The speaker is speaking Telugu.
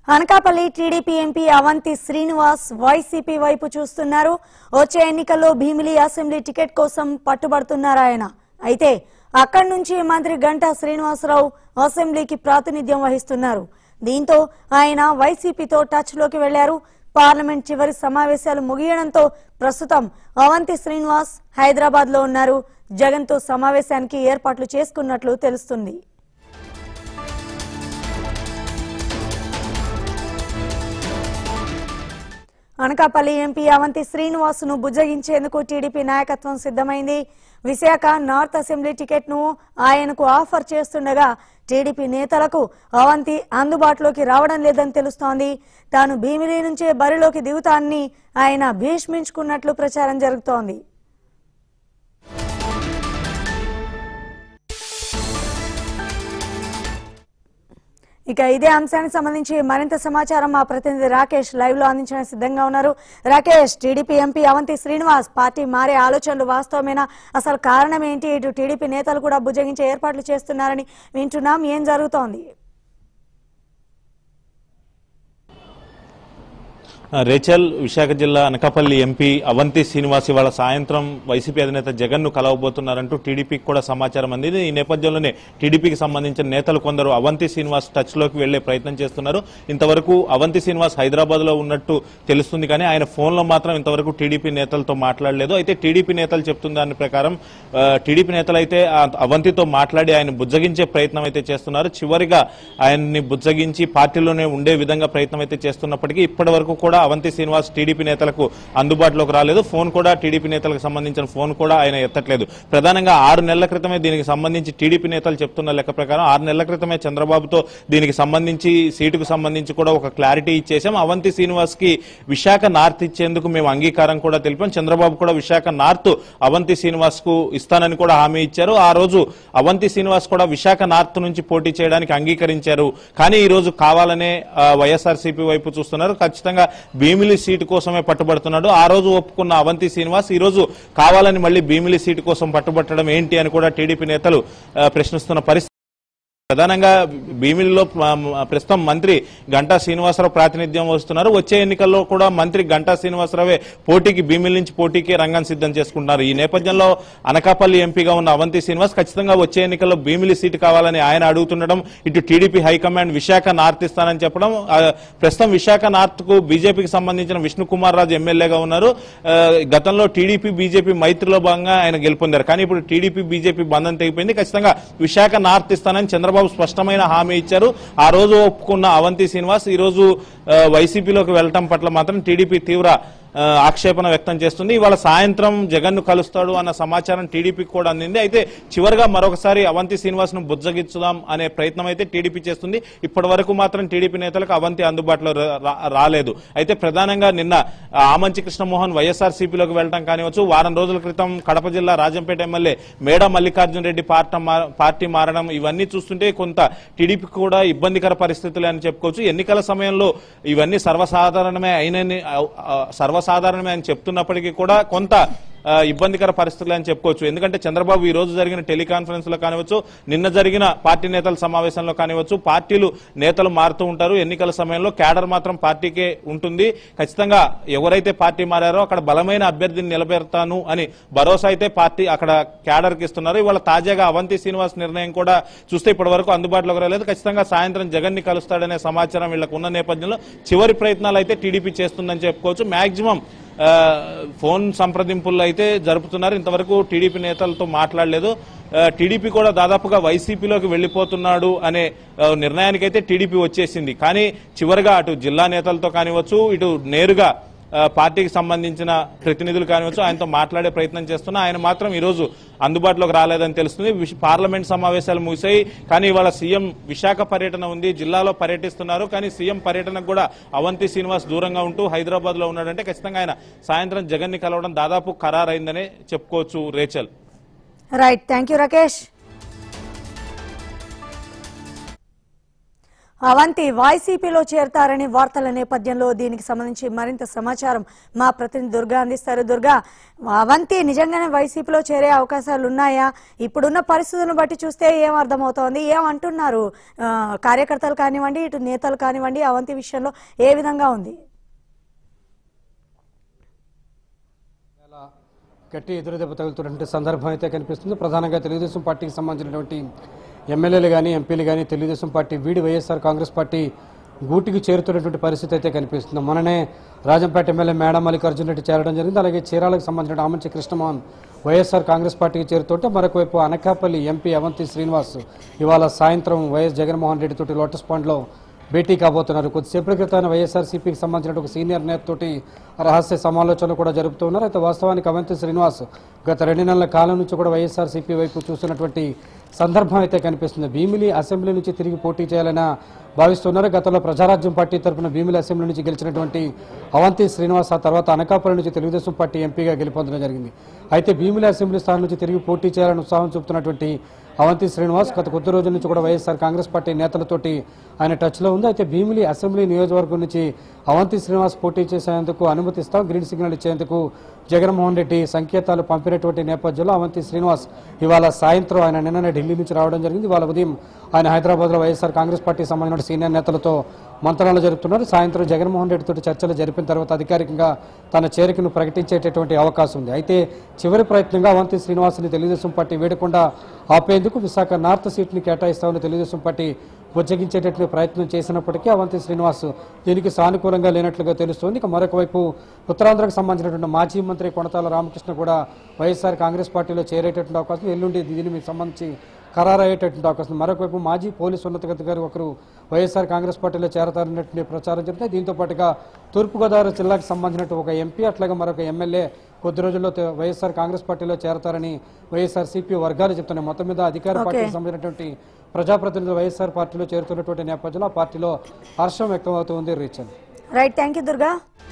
Anakapalli TDP MP Avanthi Srinivas YCP వైపు చూస్తున్నారు వచ్చే ఎన్నికల్లో భీమిలి అసెంబ్లీ టికెట్ కోసం పట్టుబడుతున్నారు ఆయన అయితే అక్కడి నుంచి మంత్రి గంటా శ్రీనివాసరావు అసెంబ్లీకి ప్రాతినిధ్యం వహిస్తున్నారు దీంతో ఆయన వైసీపీతో టచ్ లోకి వెళ్లారు పార్లమెంట్ చివరి సమావేశాలు ముగియడంతో ప్రస్తుతం అవంతి శ్రీనివాస్ హైదరాబాద్ లో ఉన్నారు జగన్ తో సమావేశానికి ఏర్పాట్లు చేసుకున్నట్లు తెలుస్తుంది అనకాపల్లి ఎంపీ అవంతి శ్రీనివాసును బుజ్జగించేందుకు టీడీపీ నాయకత్వం సిద్ధమైంది విశాఖ నార్త్ అసెంబ్లీ టికెట్ ను ఆయనకు ఆఫర్ చేస్తుండగా టీడీపీ నేతలకు అవంతి అందుబాటులోకి రావడం లేదని తెలుస్తోంది తాను భీమిలి నుంచే బరిలోకి దిగుతానని ఆయన భీష్మించుకున్నట్లు ప్రచారం జరుగుతోంది ఇక ఇదే అంశానికి సంబంధించి మరింత సమాచారం మా ప్రతినిధి రాకేష్ లైవ్ లో అందించడానికి సిద్ధంగా ఉన్నారు Rakesh TDP MP Avanthi Srinivas party మారే ఆలోచనలు వాస్తవమేనా అసలు కారణం ఏంటి ఇటు టీడీపీ నేతలు కూడా భుజగించే ఏర్పాట్లు చేస్తున్నారని వింటున్నాం ఏం జరుగుతోంది రేచల్ విశాఖ జిల్లా అనకాపల్లి ఎంపీ అవంతి శ్రీనివాస్ ఇవాళ సాయంత్రం వైసీపీ అధినేత జగన్ ను కలవబోతున్నారంటూ టీడీపీకి కూడా సమాచారం అందింది ఈ నేపథ్యంలోనే టీడీపీకి సంబంధించిన నేతలు కొందరు అవంతి శ్రీనివాస్ టచ్ లోకి వెళ్లే ప్రయత్నం చేస్తున్నారు ఇంతవరకు అవంతి శ్రీనివాస్ హైదరాబాద్ లో ఉన్నట్టు తెలుస్తుంది కానీ ఆయన ఫోన్ లో మాత్రం ఇంతవరకు టీడీపీ నేతలతో మాట్లాడలేదు అయితే టీడీపీ నేతలు చెప్తున్న దాని ప్రకారం ఆ, టీడీపీ నేతలు అయితే ఆ అవంతితో మాట్లాడి ఆయన బుజ్జగించే ప్రయత్నం అయితే చేస్తున్నారు చివరిగా ఆయన్ని బుజ్జగించి పార్టీలోనే ఉండే విధంగా ప్రయత్నం అయితే చేస్తున్నప్పటికీ ఇప్పటి వరకు కూడా అవంతి శ్రీనివాస్ టీడీపీ నేతలకు అందుబాటులోకి రాలేదు ఫోన్ కూడా టీడీపీ నేతలకు సంబంధించిన ఫోన్ కూడా ఆయన ఎత్తట్లేదు ప్రధానంగా ఆరు నెలల క్రితమే దీనికి సంబంధించి టీడీపీ నేతలు చెప్తున్న లెక్క ప్రకారం ఆరు నెలల క్రితమే చంద్రబాబుతో దీనికి సంబంధించి సీటుకు సంబంధించి కూడా ఒక క్లారిటీ ఇచ్చేసాం అవంతి శ్రీనివాస్ కి విశాఖ నార్త్ ఇచ్చేందుకు మేము అంగీకారం కూడా తెలిపాం చంద్రబాబు కూడా విశాఖ నార్త్ అవంతి శ్రీనివాస్ కు ఇస్తానని కూడా హామీ ఇచ్చారు ఆ రోజు అవంతి శ్రీనివాస్ కూడా విశాఖ నార్త్ నుంచి పోటీ చేయడానికి అంగీకరించారు కానీ ఈ రోజు కావాలనే వైఎస్ఆర్సీపీ వైపు చూస్తున్నారు ఖచ్చితంగా భీమిలి సీటు కోసమే పట్టుబడుతున్నాడు ఆ రోజు ఒప్పుకున్న అవంతి శ్రీనివాస్ ఈ రోజు కావాలని మళ్ళీ భీమిలి సీటు కోసం పట్టుబట్టడం ఏంటి అని కూడా టీడీపీ నేతలు ఆ, ప్రశ్నిస్తున్న పరిస్థితి ప్రధానంగా భీమిలిలో ప్ర- ప్రస్తుతం మంత్రి గంటా శ్రీనివాసరావు ప్రాతినిధ్యం వస్తున్నారు వచ్చే ఎన్నికల్లో కూడా మంత్రి గంటా శ్రీనివాసరావే పోటీకి భీమిలి నుంచి పోటీకి రంగం సిద్ధం చేసుకుంటున్నారు ఈ నేపథ్యంలో అనకాపల్లి ఎంపీగా ఉన్న అవంతి శ్రీనివాస్ ఖచ్చితంగా వచ్చే ఎన్నికల్లో భీమిలి సీటు కావాలని ఆయన అడుగుతుండడం ఇటు టీడీపీ హైకమాండ్ విశాఖ నార్త్ ఇస్తానని చెప్పడం ఆ, ప్రస్తుతం విశాఖ నార్త్ కు బీజేపీకి సంబంధించిన విష్ణు కుమార్ రాజు ఎమ్మెల్యేగా ఉన్నారు ఆ, గతంలో టీడీపీ బీజేపీ మైత్రిలో భాగంగా ఆయన గెలుపొందారు కానీ ఇప్పుడు టీడీపీ బీజేపీ బంధం తెగిపోయింది ఖచ్చితంగా విశాఖ నార్త్ ఇస్తానని చంద్రబాబు స్పష్టమైన హామీ ఇచ్చారు ఆ రోజు ఒప్పుకున్న అవంతి శ్రీనివాస్ ఈ రోజు ఆ, వైసీపీలోకి వెళ్లటం పట్ల మాత్రం టీడీపీ తీవ్ర ఆ, ఆక్షేపణ వ్యక్తం చేస్తుంది ఇవాళ సాయంత్రం జగన్ ను కలుస్తాడు అన్న సమాచారం టీడీపీకి కూడా అందింది అయితే చివరిగా మరొకసారి అవంతి శ్రీనివాస్ ను బుజ్జగించుదాం అనే ప్రయత్నం అయితే టీడీపీ చేస్తుంది ఇప్పటి వరకు మాత్రం టీడీపీ నేతలకు అవంతి అందుబాటులో రా- రా- రాలేదు అయితే ప్రధానంగా నిన్న ఆ, ఆమంచి కృష్ణమోహన్ వైఎస్ఆర్ సిపిలోకి వెళ్ళడం కానివచ్చు వారం రోజుల క్రితం కడప జిల్లా రాజంపేట ఎమ్మెల్యే మేడా మల్లికార్జున రెడ్డి పార్టీ మా- పార్టీ మారడం ఇవన్నీ చూస్తుంటే కొంత టీడీపీ కూడా ఇబ్బందికర పరిస్థితులే అని చెప్పుకోవచ్చు ఎన్నికల సమయంలో ఇవన్నీ సర్వసాధారణమే అయినని ఆ, ఆ, సర్వసాధారణమే అని చెప్తున్నప్పటికీ కూడా కొంత ఆ, ఇబ్బందికర పరిస్థితులు అని చెప్పుకోవచ్చు ఎందుకంటే చంద్రబాబు ఈ రోజు జరిగిన టెలికాన్ఫరెన్స్ లో కానివచ్చు నిన్న జరిగిన పార్టీ నేతల సమావేశంలో కానివచ్చు పార్టీలు నేతలు మారుతూ ఉంటారు ఎన్నికల సమయంలో క్యాడర్ మాత్రం పార్టీకే ఉంటుంది ఖచ్చితంగా ఎవరైతే పార్టీ మారారో అక్కడ బలమైన అభ్యర్థిని నిలబెడతాను అని భరోసా అయితే పార్టీ అక్కడ క్యాడర్ కి ఇస్తున్నారు ఇవాళ తాజాగా అవంతి శ్రీనివాస్ నిర్ణయం కూడా చూస్తే ఇప్పటి వరకు అందుబాటులోకి రాలేదు ఖచ్చితంగా సాయంత్రం జగన్ ని కలుస్తాడనే సమాచారం వీళ్ళకు ఉన్న నేపథ్యంలో చివరి ప్రయత్నాలు అయితే టీడీపీ చేస్తుందని చెప్పుకోవచ్చు మాక్సిమం ఆ, ఫోన్ సంప్రదింపుల్లో అయితే జరుపుతున్నారు ఇంతవరకు టీడీపీ నేతలతో మాట్లాడలేదు ఆ, టీడీపీ కూడా దాదాపుగా వైసీపీలోకి వెళ్లిపోతున్నాడు అనే ఆ, నిర్ణయానికైతే టీడీపీ వచ్చేసింది కానీ చివరిగా అటు జిల్లా నేతలతో కానివచ్చు ఇటు నేరుగా ఆ, పార్టీకి సంబంధించిన ప్రతినిధులు కానివచ్చు ఆయనతో మాట్లాడే ప్రయత్నం చేస్తున్నా ఆయన మాత్రం ఈరోజు అందుబాటులోకి రాలేదని తెలుస్తుంది విశ్- పార్లమెంట్ సమావేశాలు ముగిశాయి కానీ ఇవాళ సీఎం విశాఖ పర్యటన ఉంది జిల్లాలో పర్యటిస్తున్నారు కానీ సీఎం పర్యటనకు కూడా అవంతి శ్రీనివాస్ దూరంగా ఉంటూ హైదరాబాద్ లో ఉన్నాడంటే ఖచ్చితంగా ఆయన సాయంత్రం జగన్ ని కలవడం దాదాపు ఖరారైందనే చెప్పుకోవచ్చు రేచల్ right thank you Rakesh Avanthi వైసీపీలో చేరతారని వార్తల నేపథ్యంలో దీనికి సంబంధించి మరింత సమాచారం మా ప్రతినిధి దుర్గా అందిస్తారు దుర్గా అవంతి నిజంగానే వైసీపీలో చేరే అవకాశాలు ఉన్నాయా ఇప్పుడున్న పరిస్థితులను బట్టి చూస్తే ఏం అర్థమవుతోంది ఏమంటున్నారు ఆ, కార్యకర్తలు కానివ్వండి ఇటు నేతలు కానివ్వండి అవంతి విషయంలో ఏ విధంగా ఉంది చాలా గట్టి ఎదురుదెబ్బ తగులుతున్నటువంటి సందర్భం అయితే కనిపిస్తుంది ప్రధానంగా తెలుగుదేశం పార్టీకి సంబంధించినటువంటి ఎమ్మెల్యేలు కానీ ఎంపీలు కానీ తెలుగుదేశం పార్టీ వీడి వైఎస్ఆర్ కాంగ్రెస్ పార్టీ గూటికి చేరుతున్నటువంటి పరిస్థితి అయితే కనిపిస్తుంది మొన్ననే రాజంపేట ఎమ్మెల్యే మేడ మల్లికార్జున రెడ్డి చేరడం జరిగింది అలాగే చీరాలకు సంబంధించిన ఆమంచి కృష్ణమోహన్ వైఎస్ఆర్ కాంగ్రెస్ పార్టీకి చేరుతుంటే మరొక వైపు అనకాపల్లి ఎంపీ అవంతి శ్రీనివాస్ ఇవాళ సాయంత్రం వైఎస్ జగన్మోహన్ రెడ్డి తోటి లోటస్ పాండ్లో భేటీ కాబోతున్నారు కొద్దిసేపటి క్రితం వైఎస్ఆర్సీపీకి సంబంధించిన ఒక సీనియర్ నేతతోటి రహస్య సమాలోచనలు కూడా జరుపుతున్నారు అయితే వాస్తవానికి అవంతి శ్రీనివాస్ గత రెండు నెలల కాలం నుంచి కూడా వైఎస్ఆర్సీపీ వైపు చూస్తున్నటువంటి సందర్భం అయితే కనిపిస్తుంది భీమిలి అసెంబ్లీ నుంచి తిరిగి పోటీ చేయాలని భావిస్తున్నారు గతంలో ప్రజారాజ్యం పార్టీ తరఫున భీమిలి అసెంబ్లీ నుంచి గెలిచినటువంటి అవంతి శ్రీనివాస్ ఆ తర్వాత అనకాపల్లి నుంచి తెలుగుదేశం పార్టీ ఎంపీగా గెలుపొందడం జరిగింది అయితే భీమిలి అసెంబ్లీ స్థానం నుంచి తిరిగి పోటీ చేయాలని ఉత్సాహం చూపుతున్నటువంటి అవంతి శ్రీనివాస్ గత కొద్ది రోజుల నుంచి కూడా వైఎస్ఆర్ కాంగ్రెస్ పార్టీ నేతలతోటి ఆయన టచ్లో ఉంది అయితే భీమిలి అసెంబ్లీ నియోజకవర్గం నుంచి అవంతి శ్రీనివాస్ పోటీ చేసేందుకు అనుమతిస్తాం గ్రీన్ సిగ్నల్ ఇచ్చేందుకు జగన్మోహన్ రెడ్డి సంకేతాలు పంపినటువంటి నేపథ్యంలో అవంతి శ్రీనివాస్ ఇవాళ సాయంత్రం ఆయన నిన్ననే ఢిల్లీ నుంచి రావడం జరిగింది ఇవాళ ఉదయం ఆయన హైదరాబాద్లో వైఎస్ఆర్ కాంగ్రెస్ పార్టీ సంబంధించిన సీనియర్ నేతలతో మంత్రాలు జరుపుతున్నారు సాయంత్రం జగన్మోహన్ రెడ్డి తోటి చర్చలు జరిపిన తర్వాత అధికారికంగా తన చేరికను ప్రకటించేటటువంటి అవకాశం ఉంది అయితే చివరి ప్రయత్నంగా అవంతి శ్రీనివాస్ని తెలుగుదేశం పార్టీ వేడకుండా ఆపేందుకు విశాఖ నార్త్ సీట్ని కేటాయిస్తామని తెలుగుదేశం పార్టీ బుజ్జగించేటట్లు ప్రయత్నం చేసినప్పటికీ అవంతి శ్రీనివాస్ దీనికి సానుకూలంగా లేనట్లుగా తెలుస్తోంది ఇక మరొక వైపు ఉత్తరాంధ్రకు సంబంధించినటువంటి మాజీ మంత్రి కొనతాల రామకృష్ణ కూడా వైఎస్ఆర్ కాంగ్రెస్ పార్టీలో చేరేటటువంటి అవకాశం ఎల్లుండి దీనికి సంబంధించి ఖరారు అయ్యేటటువంటి అవకాశం మరొక వైపు మాజీ పోలీసు ఉన్నతాధికారి ఒకరు వైఎస్ఆర్ కాంగ్రెస్ పార్టీలో చేరతారన్నటువంటి ప్రచారం జరిగితే దీంతో పాటుగా తూర్పుగోదావరి జిల్లాకు సంబంధించిన ఒక ఎంపీ అట్లాగే మరొక ఎమ్మెల్యే కొద్ది రోజుల్లో తె- వైఎస్ఆర్ కాంగ్రెస్ పార్టీలో చేరతారని వైఎస్ఆర్ సిపి వర్గాలు చెప్తున్నాయి మొత్తం మీద అధికార Okay. పార్టీకి సంబంధించినటువంటి ప్రజాప్రతినిధులు వైఎస్ఆర్ పార్టీలో చేరుతున్నటువంటి నేపథ్యంలో ఆ పార్టీలో హర్షం వ్యక్తం అవుతుంది రీచన్ రైట్ థ్యాంక్ యూ దుర్గా